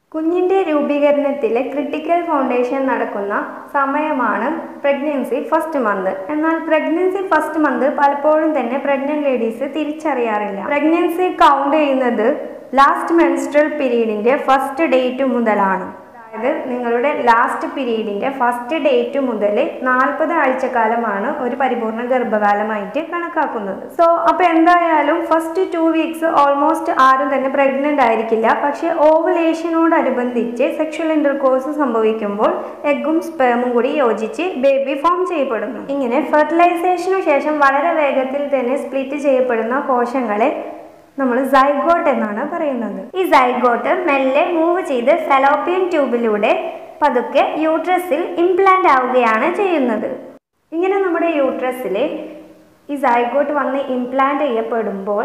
കുഞ്ഞിൻ്റെ രൂപീകരണത്തിലെ critical foundation നടക്കുന്ന സമയമാണ് പ്രഗ്നൻസി ഫസ്റ്റ് മന്ത് എന്നാൽ പ്രഗ്നൻസി ഫസ്റ്റ് മന്ത് പലപ്പോഴും തന്നെ പ്രഗ്നന്റ് ലേഡീസ് തിരിച്ചറിയാറില്ല പ്രഗ്നൻസി കൗണ്ട് ചെയ്യുന്നത് ലാസ്റ്റ് മെൻസ്ട്രൽ പീരീഡിൻ്റെ ഫസ്റ്റ് ഡേറ്റ് മുതലാണ് അതായത് നിങ്ങളുടെ ലാസ്റ്റ് പീരീഡിൻ്റെ ഫസ്റ്റ് ഡേറ്റ് മുതൽ നാൽപ്പത് ആഴ്ചക്കാലമാണ് ഒരു പരിപൂർണ ഗർഭകാലമായിട്ട് കണക്കാക്കുന്നത് സോ അപ്പോൾ എന്തായാലും ഫസ്റ്റ് ടു വീക്സ് ഓൾമോസ്റ്റ് ആരും തന്നെ പ്രഗ്നൻ്റ് ആയിരിക്കില്ല പക്ഷേ ഓവുലേഷനോടനുബന്ധിച്ച് സെക്ഷൽ ഇൻ്റർകോഴ്സ് സംഭവിക്കുമ്പോൾ എഗ്ഗും സ്പേമും കൂടി യോജിച്ച് ബേബി ഫോം ചെയ്യപ്പെടുന്നു ഇങ്ങനെ ഫെർട്ടിലൈസേഷനു ശേഷം വളരെ വേഗത്തിൽ തന്നെ സ്പ്ലിറ്റ് ചെയ്യപ്പെടുന്ന കോശങ്ങളെ നമ്മൾ സൈഗോട്ട് എന്നാണ് പറയുന്നത് ഈ സൈഗോട്ട് മെല്ലെ മൂവ് ചെയ്ത് ഫെലോപ്പിയൻ ട്യൂബിലൂടെ പതുക്കെ യൂട്രസിൽ ഇംപ്ലാന്റ് ആവുകയാണ് ചെയ്യുന്നത് ഇങ്ങനെ നമ്മുടെ യൂട്രസിൽ ഈ സൈഗോട്ട് വന്ന് ഇംപ്ലാന്റ് ചെയ്യപ്പെടുമ്പോൾ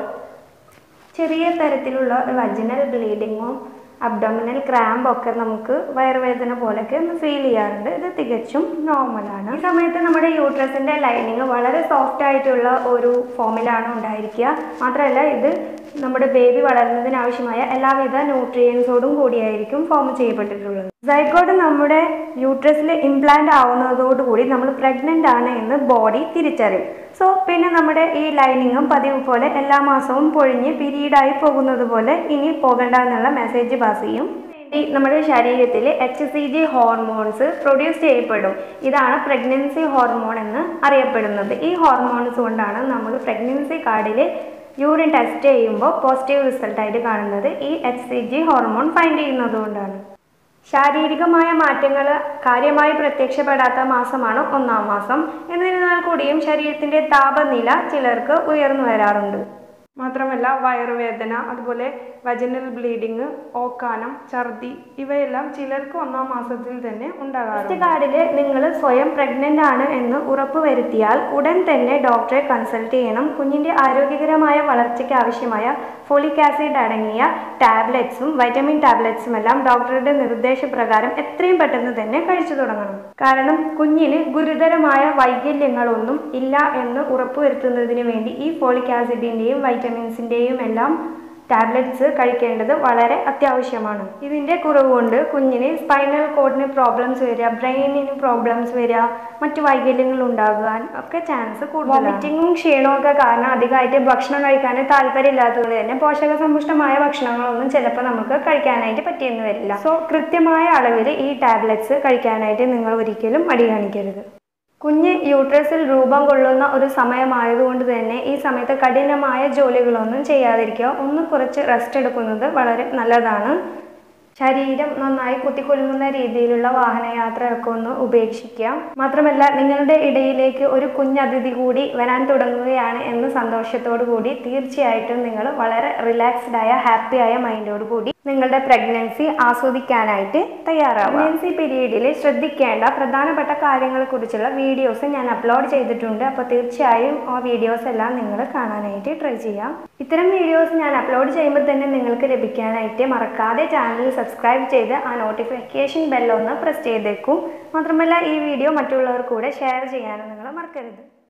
ചെറിയ തരത്തിലുള്ള ഒരു വജിനൽ ബ്ലീഡിങ്ങും അബ്ഡോമിനൽ ക്രാമ്പ് ഒക്കെ നമുക്ക് വയറുവേദന പോലെയൊക്കെ ഒന്ന് ഫീൽ ചെയ്യാറുണ്ട് ഇത് തികച്ചും നോർമലാണ് ഈ സമയത്ത് നമ്മുടെ യൂട്രസിൻ്റെ ലൈനിങ് വളരെ സോഫ്റ്റ് ആയിട്ടുള്ള ഒരു ഫോമിലാണ് ഉണ്ടായിരിക്കുക മാത്രമല്ല ഇത് നമ്മുടെ ബേബി വളരുന്നതിന് ആവശ്യമായ എല്ലാവിധ ന്യൂട്രിയൻസോടും കൂടിയായിരിക്കും ഫോം ചെയ്യപ്പെട്ടിട്ടുള്ളത് സൈക്കോഡ് നമ്മുടെ യൂട്രസിൽ ഇംപ്ലാന്റ് ആവുന്നതോടുകൂടി നമ്മൾ പ്രഗ്നൻ്റ് ആണ് എന്ന് ബോഡി തിരിച്ചറിയും സോ പിന്നെ നമ്മുടെ ഈ ലൈനിങ്ങും പതിവ് പോലെ എല്ലാ മാസവും പൊഴിഞ്ഞ് പീരീഡായി പോകുന്നത് പോലെ ഇനി പോകണ്ട എന്നുള്ള മെസ്സേജ് പാസ് ചെയ്യും വേണ്ടി നമ്മുടെ ശരീരത്തിൽ H C G hormones produce ചെയ്യപ്പെടും ഇതാണ് പ്രഗ്നൻസി ഹോർമോൺ എന്ന് അറിയപ്പെടുന്നത് ഈ ഹോർമോൺസ് കൊണ്ടാണ് നമ്മൾ പ്രഗ്നൻസി കാർഡിൽ യൂറിൻ ടെസ്റ്റ് ചെയ്യുമ്പോൾ പോസിറ്റീവ് റിസൾട്ടായിട്ട് കാണുന്നത് ഈ H C G hormone find ചെയ്യുന്നത് കൊണ്ടാണ് ശാരീരികമായ മാറ്റങ്ങൾ കാര്യമായി പ്രത്യക്ഷപ്പെടാത്ത മാസമാണ് ഒന്നാം മാസം എന്നിരുന്നാൽ കൂടിയും ശരീരത്തിൻ്റെ താപനില ചിലർക്ക് ഉയർന്നു വരാറുണ്ട് മാത്രമല്ല വയറുവേദന അതുപോലെ വജനൽ ബ്ലീഡിങ് ഓക്കാനം ഛർദി ഇവയെല്ലാം ചിലർക്ക് ഒന്നാം മാസത്തിൽ തന്നെ ഫസ്റ്റ് ഉണ്ടാകാറുണ്ട് കാർഡിൽ നിങ്ങൾ സ്വയം പ്രഗ്നൻ്റ് ആണ് എന്ന് ഉറപ്പ് വരുത്തിയാൽ ഉടൻ തന്നെ ഡോക്ടറെ കൺസൾട്ട് ചെയ്യണം കുഞ്ഞിൻ്റെ ആരോഗ്യകരമായ വളർച്ചയ്ക്ക് ആവശ്യമായ ഫോളിക് ആസിഡ് അടങ്ങിയ ടാബ്ലറ്റ്സും വൈറ്റമിൻ ടാബ്ലറ്റ്സും എല്ലാം ഡോക്ടറുടെ നിർദ്ദേശപ്രകാരം എത്രയും പെട്ടെന്ന് തന്നെ കഴിച്ചു തുടങ്ങണം കാരണം കുഞ്ഞിന് ഗുരുതരമായ വൈകല്യങ്ങളൊന്നും ഇല്ല എന്ന് ഉറപ്പുവരുത്തുന്നതിന് വേണ്ടി ഈ ഫോളിക് ആസിഡിൻ്റെയും വൈറ്റമിൻസിൻ്റെയും എല്ലാം ടാബ്ലറ്റ്സ് കഴിക്കേണ്ടത് വളരെ അത്യാവശ്യമാണ് ഇതിൻ്റെ കുറവ് കൊണ്ട് കുഞ്ഞിന് സ്പൈനൽ കോഡിന് പ്രോബ്ലംസ് വരിക ബ്രെയിനിന് പ്രോബ്ലംസ് വരിക മറ്റു വൈകല്യങ്ങൾ ഉണ്ടാകാൻ ഒക്കെ ചാൻസ് കൂടുതലാണ് വോമിറ്റിങ്ങും ക്ഷീണവും ഒക്കെ കാരണം അധികമായിട്ട് ഭക്ഷണം കഴിക്കാൻ താല്പര്യമില്ലാത്തതുകൊണ്ട് തന്നെ പോഷക സമ്പുഷ്ടമായ ഭക്ഷണങ്ങളൊന്നും ചിലപ്പോൾ നമുക്ക് കഴിക്കാനായിട്ട് പറ്റിയെന്ന് വരില്ല സോ കൃത്യമായ അളവിൽ ഈ ടാബ്ലറ്റ്സ് കഴിക്കാനായിട്ട് നിങ്ങൾ ഒരിക്കലും മടി കാണിക്കരുത് കുഞ്ഞ് യൂട്രസിൽ രൂപം കൊള്ളുന്ന ഒരു സമയമായതുകൊണ്ട് തന്നെ ഈ സമയത്ത് കഠിനമായ ജോലികളൊന്നും ചെയ്യാതിരിക്കുക ഒന്ന് കുറച്ച് റെസ്റ്റ് എടുക്കുന്നത് വളരെ നല്ലതാണ് ശരീരം നന്നായി കുത്തിക്കൊലുങ്ങുന്ന രീതിയിലുള്ള വാഹനയാത്രയൊക്കെ ഒന്ന് ഉപേക്ഷിക്കുക മാത്രമല്ല നിങ്ങളുടെ ഇടയിലേക്ക് ഒരു കുഞ്ഞതിഥി കൂടി വരാൻ തുടങ്ങുകയാണ് എന്ന സന്തോഷത്തോടു കൂടി തീർച്ചയായിട്ടും നിങ്ങൾ വളരെ റിലാക്സ്ഡ് ആയ ഹാപ്പി ആയ മൈൻഡോട് കൂടി നിങ്ങളുടെ പ്രഗ്നൻസി ആസ്വദിക്കാനായിട്ട് തയ്യാറാവും പ്രഗ്നൻസി പീരീഡിൽ ശ്രദ്ധിക്കേണ്ട പ്രധാനപ്പെട്ട കാര്യങ്ങളെക്കുറിച്ചുള്ള വീഡിയോസ് ഞാൻ അപ്ലോഡ് ചെയ്തിട്ടുണ്ട് അപ്പോൾ തീർച്ചയായും ആ വീഡിയോസ് എല്ലാം നിങ്ങൾ കാണാനായിട്ട് ട്രൈ ചെയ്യാം ഇത്തരം വീഡിയോസ് ഞാൻ അപ്ലോഡ് ചെയ്യുമ്പോൾ തന്നെ നിങ്ങൾക്ക് ലഭിക്കാനായിട്ട് മറക്കാതെ ചാനൽ സബ്സ്ക്രൈബ് ചെയ്ത് ആ നോട്ടിഫിക്കേഷൻ ബെല്ലൊന്ന് പ്രസ് ചെയ്തേക്കും മാത്രമല്ല ഈ വീഡിയോ മറ്റുള്ളവർ കൂടെ ഷെയർ ചെയ്യാനും നിങ്ങൾ മറക്കരുത്